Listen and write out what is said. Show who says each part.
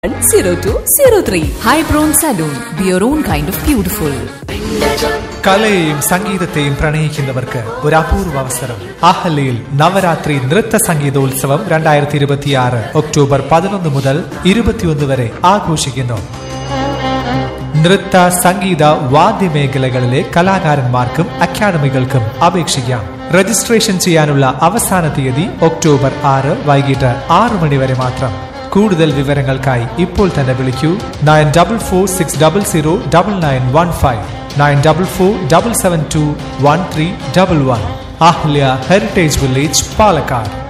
Speaker 1: 0203 Highbrown Saloon, be your own kind of beautiful.
Speaker 2: കലയെയും സംഗീതത്തെയും പ്രണയിക്കുന്നവർക്ക് ഒരു അപൂർവ അവസരം അഹല്യയിൽ നവരാത്രി നൃത്ത സംഗീതോത്സവം രണ്ടായിരത്തി ഇരുപത്തിയാറ് ഒക്ടോബർ പതിനൊന്ന് മുതൽ ഇരുപത്തിയൊന്ന് വരെ ആഘോഷിക്കുന്നു നൃത്ത സംഗീത വാദ്യമേഖലകളിലെ കലാകാരന്മാർക്കും അക്കാദമികൾക്കും അപേക്ഷിക്കാം രജിസ്ട്രേഷൻ ചെയ്യാനുള്ള അവസാന തീയതി ഒക്ടോബർ ആറ് വൈകിട്ട് ആറു മണി വരെ മാത്രം കൂടുതൽ വിവരങ്ങൾക്കായി ഇപ്പോൾ തന്നെ വിളിക്കൂ nine double four six double zero double nine one five nine double four double seven two one three double one Ahalya heritage village Palakkad